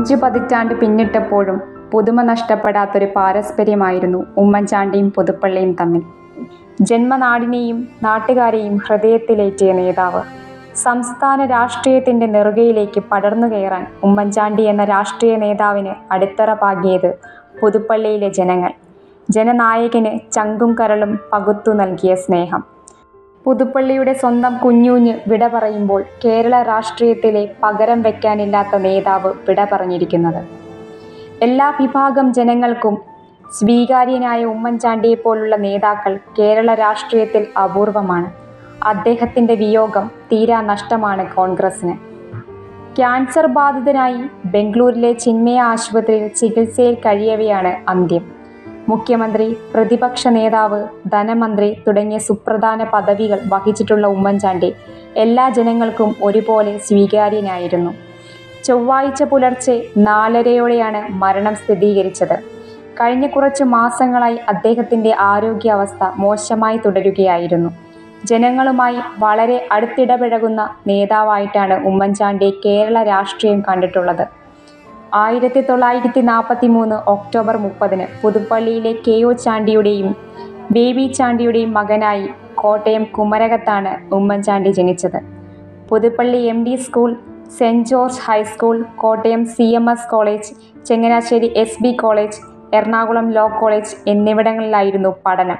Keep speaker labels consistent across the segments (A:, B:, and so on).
A: അഞ്ചു പതിറ്റാണ്ട് പിന്നിട്ടപ്പോഴും പുതുമ നഷ്ടപ്പെടാത്തൊരു പാരസ്പര്യമായിരുന്നു ഉമ്മൻചാണ്ടിയും പുതുപ്പള്ളിയും തമ്മിൽ ജന്മനാടിനെയും നാട്ടുകാരെയും ഹൃദയത്തിലേറ്റിയ നേതാവ് സംസ്ഥാന രാഷ്ട്രീയത്തിന്റെ നെറുകയിലേക്ക് പടർന്നു കയറാൻ ഉമ്മൻചാണ്ടി എന്ന രാഷ്ട്രീയ നേതാവിന് അടിത്തറ പാകിയത് പുതുപ്പള്ളിയിലെ ജനങ്ങൾ ജനനായകന് ചങ്കും കരളും പകുത്തു നൽകിയ സ്നേഹം പുതുപ്പള്ളിയുടെ സ്വന്തം കുഞ്ഞൂഞ്ഞ് വിട പറയുമ്പോൾ കേരള രാഷ്ട്രീയത്തിലെ പകരം വയ്ക്കാനില്ലാത്ത നേതാവ് വിട പറഞ്ഞിരിക്കുന്നത് എല്ലാ വിഭാഗം ജനങ്ങൾക്കും സ്വീകാര്യനായ ഉമ്മൻചാണ്ടിയെപ്പോലുള്ള നേതാക്കൾ കേരള രാഷ്ട്രീയത്തിൽ അപൂർവമാണ് അദ്ദേഹത്തിൻ്റെ വിയോഗം തീരാ നഷ്ടമാണ് കോൺഗ്രസിന് ക്യാൻസർ ബാധിതനായി ബംഗളൂരിലെ ചിന്മയ ആശുപത്രിയിൽ ചികിത്സയിൽ കഴിയവെയാണ് അന്ത്യം മുഖ്യമന്ത്രി പ്രതിപക്ഷ നേതാവ് ധനമന്ത്രി തുടങ്ങിയ സുപ്രധാന പദവികൾ വഹിച്ചിട്ടുള്ള ഉമ്മൻചാണ്ടി എല്ലാ ജനങ്ങൾക്കും ഒരുപോലെ സ്വീകാര്യനായിരുന്നു ചൊവ്വാഴ്ച പുലർച്ചെ നാലരയോടെയാണ് മരണം സ്ഥിരീകരിച്ചത് കഴിഞ്ഞ കുറച്ച് മാസങ്ങളായി അദ്ദേഹത്തിൻ്റെ ആരോഗ്യാവസ്ഥ മോശമായി തുടരുകയായിരുന്നു ജനങ്ങളുമായി വളരെ അടുത്തിടപഴകുന്ന നേതാവായിട്ടാണ് ഉമ്മൻചാണ്ടി കേരള രാഷ്ട്രീയം കണ്ടിട്ടുള്ളത് ആയിരത്തി തൊള്ളായിരത്തി നാൽപ്പത്തി മൂന്ന് ഒക്ടോബർ മുപ്പതിന് പുതുപ്പള്ളിയിലെ കെ ഒ ചാണ്ടിയുടെയും ബേബി ചാണ്ടിയുടെയും മകനായി കോട്ടയം കുമരകത്താണ് ഉമ്മൻചാണ്ടി ജനിച്ചത് പുതുപ്പള്ളി എം ഡി സ്കൂൾ സെൻറ് George high school Kottayam C M S college Changanassery S B college Ernakulam law college എന്നിവിടങ്ങളിലായിരുന്നു പഠനം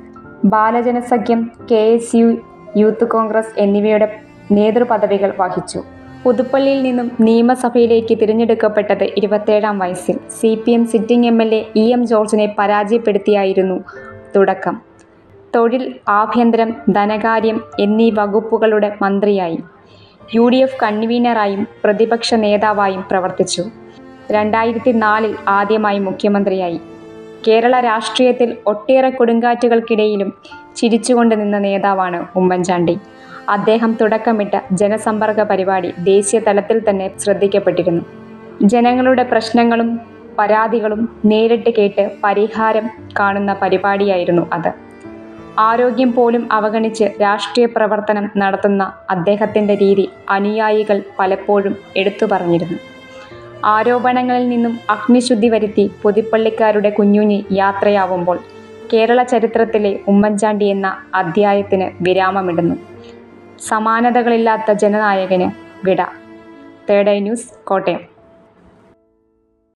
A: Balajanasakhyam K S U youth Congress എന്നിവയുടെ നേതൃപദവികൾ വഹിച്ചു പുതുപ്പള്ളിയിൽ നിന്നും നിയമസഭയിലേക്ക് തിരഞ്ഞെടുക്കപ്പെട്ടത് ഇരുപത്തേഴാം വയസ്സിൽ C P M sitting M L A E M ജോർജിനെ പരാജയപ്പെടുത്തിയായിരുന്നു തുടക്കം തൊഴിൽ ആഭ്യന്തരം ധനകാര്യം എന്നീ വകുപ്പുകളുടെ മന്ത്രിയായി യു ഡി എഫ് കൺവീനറായും പ്രതിപക്ഷ നേതാവായും പ്രവർത്തിച്ചു രണ്ടായിരത്തി നാലിൽ ആദ്യമായി മുഖ്യമന്ത്രിയായി കേരള രാഷ്ട്രീയത്തിൽ ഒട്ടേറെ കൊടുങ്കാറ്റുകൾക്കിടയിലും ചിരിച്ചുകൊണ്ട് നിന്ന നേതാവാണ് ഉമ്മൻചാണ്ടി അദ്ദേഹം തുടക്കമിട്ട ജനസമ്പർക്ക പരിപാടി ദേശീയ തലത്തിൽ തന്നെ ശ്രദ്ധിക്കപ്പെട്ടിരുന്നു ജനങ്ങളുടെ പ്രശ്നങ്ങളും പരാതികളും നേരിട്ട് കേട്ട് പരിഹാരം കാണുന്ന പരിപാടിയായിരുന്നു അത് ആരോഗ്യം പോലും അവഗണിച്ച് രാഷ്ട്രീയ പ്രവർത്തനം നടത്തുന്ന അദ്ദേഹത്തിൻ്റെ രീതി അനുയായികൾ പലപ്പോഴും എടുത്തു പറഞ്ഞിരുന്നു ആരോപണങ്ങളിൽ നിന്നും അഗ്നിശുദ്ധി വരുത്തി പുതുപ്പള്ളിക്കാരുടെ കുഞ്ഞുഞ്ഞി യാത്രയാവുമ്പോൾ കേരള ചരിത്രത്തിലെ ഉമ്മൻചാണ്ടി എന്ന അധ്യായത്തിന് വിരാമമിടുന്നു സമാനതകളില്ലാത്ത ജനനായകന് വിട തേർഡ് ഐ ന്യൂസ് കോട്ടയം